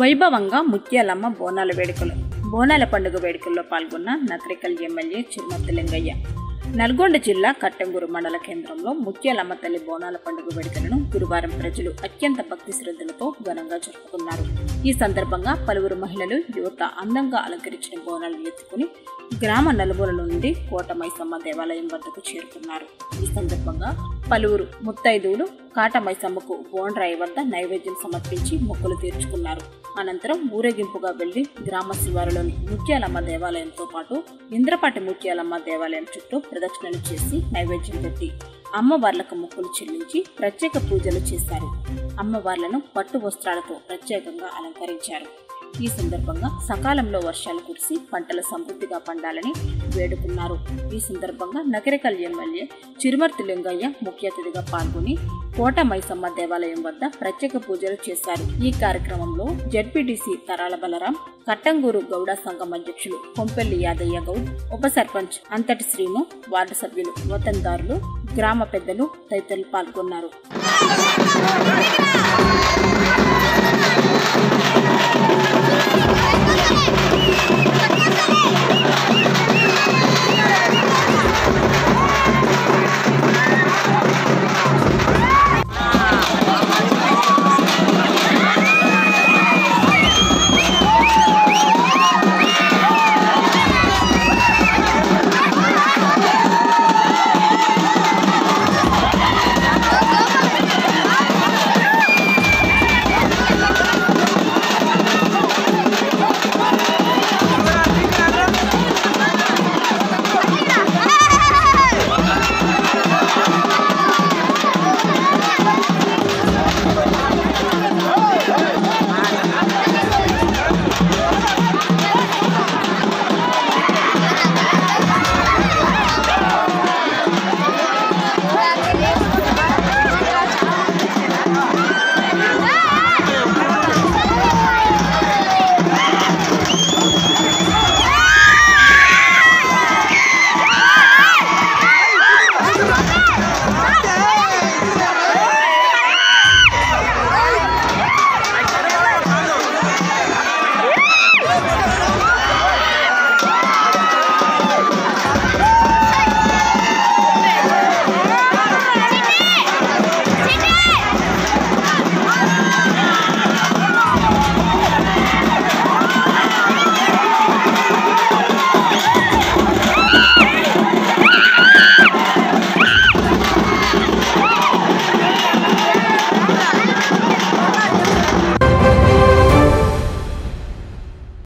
వైభవంగా ముత్యాలమ్మ బోనాల వేడుకలు బోనాల పండుగ వేడుకల్లో పాల్గొన్న నకరికల్ ఎమ్మెల్యే చిరుమర్తి లింగయ్య నల్గొండ జిల్లా కట్టంగూరు మండల కేంద్రంలో ముత్యాలమ్మ తల్లి బోనాల పండుగ వేడుకలను గురువారం ప్రజలు అత్యంత భక్తి శ్రద్ధలతో ఘనంగా జరుపుకున్నారు ఈ సందర్భంగా పలువురు మహిళలు యువత అందంగా అలంకరించిన బోనాలను ఎత్తుకుని గ్రామ నలుమూల నుండి కోట మైసమ్మ దేవాలయం వద్దకు చేరుకున్నారు ఈ సందర్భంగా పలువురు ముత్తైదువులు కాట మైసమ్మకు బోన్రాయి వద్ద నైవేద్యం సమర్పించి మొక్కులు తీర్చుకున్నారు అనంతరం ఊరేగింపుగా వెళ్లి గ్రామ శివారులోని ముత్యాలమ్మ దేవాలయంతో పాటు ఇంద్రపాటి ముత్యాలమ్మ దేవాలయం చుట్టూ ప్రదక్షిణలు చేసి నైవేద్యం పెట్టి అమ్మవార్లకు మొక్కులు చెల్లించి ప్రత్యేక పూజలు చేశారు అమ్మవార్లను పట్టు వస్త్రాలతో ప్రత్యేకంగా అలంకరించారు ఈ సందర్భంగా సకాలంలో వర్షాలు కురిసి పంటలు సమృద్ధిగా పండాలని వేడుకున్నారు ఈ సందర్భంగా నగరికల్ ఎమ్మెల్యే చిరుమర్తి లింగయ్య ముఖ్య అతిథిగా పాల్గొని కోట మైసమ్మ దేవాలయం వద్ద ప్రత్యేక పూజలు చేశారు ఈ కార్యక్రమంలో జడ్పీటీసీ తరాల బలరాం కట్టంగూరు గౌడ సంఘం అధ్యక్షులు కొంపెల్లి యాదయ్య గౌడ్ ఉప సర్పంచ్ అంతటి శ్రీను వార్డు సభ్యులు వతందారులు గ్రామ పెద్దలు తదితరులు పాల్గొన్నారు Thank you.